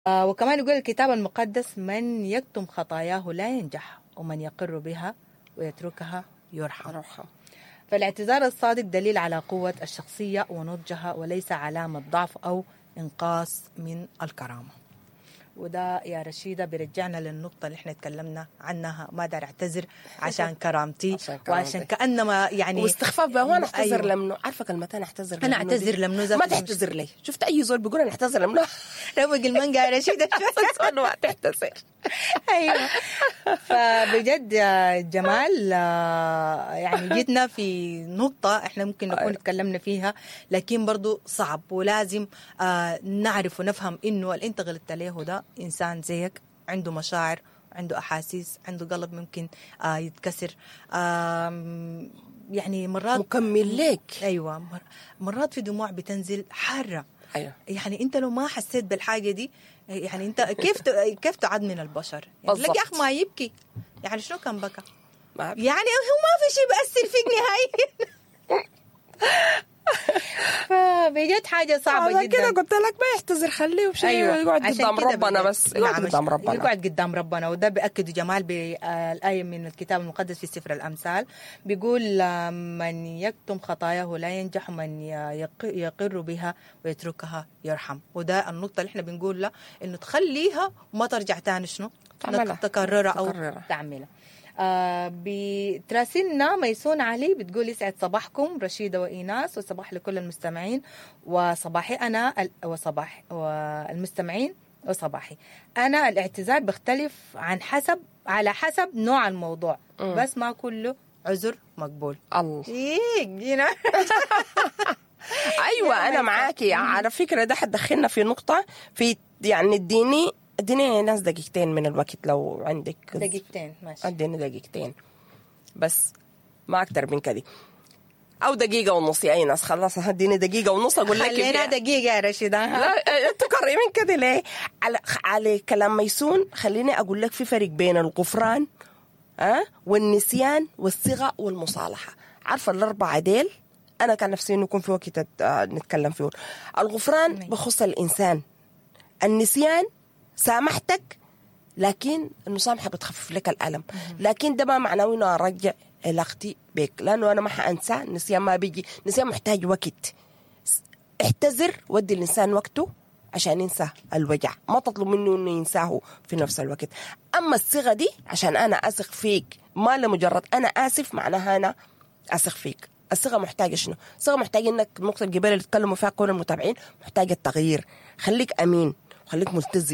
آه وكمان يقول الكتاب المقدس من يكتم خطاياه لا ينجح ومن يقر بها ويتركها يرحم أرحم. فالاعتذار الصادق دليل على قوة الشخصية ونضجها وليس علامة ضعف أو إنقاص من الكرامة وده يا رشيدة بيرجعنا للنقطة اللي احنا تكلمنا عنها ما دار اعتذر عشان كرامتي عشان كرامتي. وعشان كأنما يعني واستخفاف بقى هو انا اعتذر أيوة. لمنه عارفه كلمتين اعتذر أنا لمنه أعتذر دي؟ لمنه ذات ما المش- تعتذر لي شفت اي زول بيقول انا اعتذر لمنه روق المانجا يا رشيدة زول ما تعتذر ايوه فبجد يا جمال آه، يعني جيتنا في نقطة احنا ممكن نكون أيوة. تكلمنا فيها لكن برضو صعب ولازم آه، نعرف ونفهم انه اللي انت غلطت عليه ده انسان زيك عنده مشاعر عنده احاسيس عنده قلب ممكن آه، يتكسر آم، يعني مرات مكمل لك ايوه مر- مرات في دموع بتنزل حاره ايوه يعني انت لو ما حسيت بالحاجه دي يعني انت كيف ت- كيف تعد من البشر يعني بالضبط. تلاقي اخ ما يبكي يعني شنو كان بكى ما يعني هو ما في شيء بأثر فيك نهائيا فبجد حاجه صعبه عشان جدا كده قلت لك ما يعتذر خليه وشيء أيوة. يقعد عشان قدام كده ربنا بجد. بس يقعد نعم، قدام ربنا يقعد قدام ربنا وده بيأكد جمال بالآية من الكتاب المقدس في سفر الأمثال بيقول آه، من يكتم خطاياه لا ينجح من يق- يقر بها ويتركها يرحم وده النقطة اللي احنا بنقول له انه تخليها وما ترجع تاني شنو تعملها. تكررها او تكررها. تعملها آه بتراسلنا ميسون علي بتقول يسعد صباحكم رشيدة وإيناس وصباح لكل المستمعين وصباحي أنا ال- وصباح والمستمعين وصباحي أنا الاعتذار بيختلف عن حسب على حسب نوع الموضوع مم. بس ما كله عذر مقبول الله إيه جينا ايوه انا معاكي على فكره ده حتدخلنا في نقطه في يعني اديني اديني ناس دقيقتين من الوقت لو عندك دقيقتين ماشي اديني دقيقتين بس ما اكتر من كده او دقيقه ونص يا ناس خلاص اديني دقيقه ونص اقول لك خلينا دقيقة يا رشيدة لا انتوا كريمين كده ليه؟ على على كلام ميسون خليني اقول لك في فرق بين الغفران ها والنسيان والصغة والمصالحة عارفة الأربعة ديل أنا كان نفسي إنه يكون في وقت أت- آه، نتكلم فيه الغفران مي. بخص الإنسان النسيان سامحتك لكن المسامحة بتخفف لك الألم لكن ده ما معناه إنه أرجع علاقتي بك لأنه أنا ما حأنسى النسيان ما بيجي النسيان محتاج وقت احتذر ودي الانسان وقته عشان ينسى الوجع ما تطلب منه انه ينساه في نفس الوقت اما الصيغه دي عشان انا اثق فيك ما لمجرد انا اسف معناها انا اثق فيك الصيغه محتاجه شنو؟ الصيغه محتاجه انك النقطه الجبال اللي تكلموا فيها كل المتابعين محتاجه التغيير خليك امين خليك ملتزم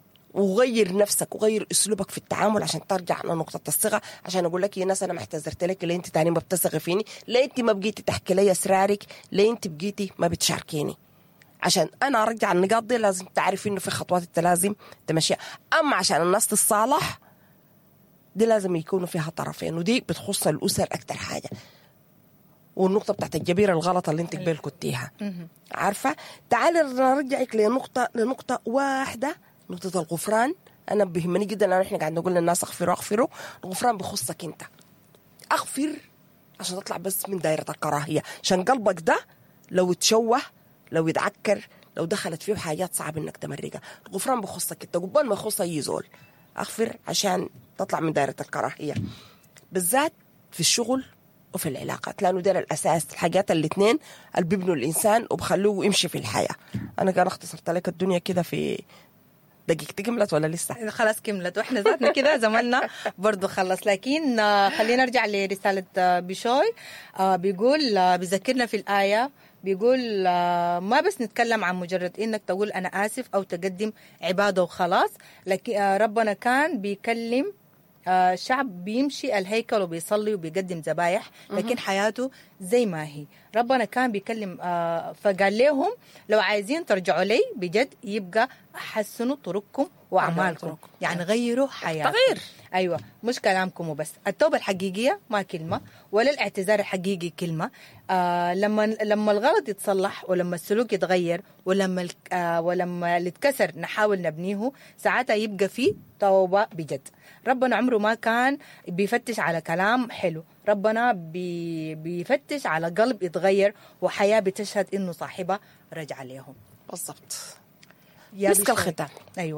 وغير نفسك وغير اسلوبك في التعامل عشان ترجع لنقطه الصغه عشان اقول لك يا ناس انا ما اعتذرت لك ليه انت تاني ما بتثقي فيني ليه انت ما بقيتي تحكي لي اسرارك ليه انت بقيتي ما بتشاركيني عشان انا ارجع النقاط دي لازم تعرفي انه في خطوات انت لازم تمشيها اما عشان الناس تتصالح دي لازم يكونوا فيها طرفين ودي بتخص الاسر اكتر حاجه والنقطه بتاعت الجبيره الغلط اللي انت قبل كنتيها عارفه تعالي نرجعك لنقطه لنقطه واحده نقطه الغفران انا بيهمني جدا لان احنا قاعد نقول للناس اغفروا اغفروا الغفران بيخصك انت اغفر عشان تطلع بس من دائره الكراهيه عشان قلبك ده لو تشوه لو يتعكر لو دخلت فيه حاجات صعب انك تمرقها الغفران بيخصك انت قبل ما يخص اي زول اغفر عشان تطلع من دائره الكراهيه بالذات في الشغل وفي العلاقات لانه ده الاساس الحاجات الاثنين اللي بيبنوا الانسان وبخلوه يمشي في الحياه انا كان اختصرت لك الدنيا كده في دقيقتي كملت ولا لسه خلاص كملت واحنا ذاتنا كده زماننا برضو خلص لكن آه، خلينا نرجع لرسالة آه، بشوي آه، بيقول آه، بيذكرنا في الآية بيقول آه، ما بس نتكلم عن مجرد انك تقول انا اسف او تقدم عباده وخلاص لكن آه، ربنا كان بيكلم آه، شعب بيمشي الهيكل وبيصلي وبيقدم ذبايح لكن حياته زي ما هي ربنا كان بيكلم آه، فقال لهم لو عايزين ترجعوا لي بجد يبقى حسنوا طرقكم واعمالكم طرقكم. يعني غيروا حياتكم تغيير. ايوه مش كلامكم وبس التوبه الحقيقيه ما كلمه ولا الاعتذار الحقيقي كلمه آه لما لما الغلط يتصلح ولما السلوك يتغير ولما ال- آه ولما اللي اتكسر نحاول نبنيه ساعتها يبقى فيه توبه بجد ربنا عمره ما كان بيفتش على كلام حلو ربنا بي بيفتش على قلب يتغير وحياه بتشهد انه صاحبها رجع لهم بالضبط يا مسك بشوي. الختام ايوه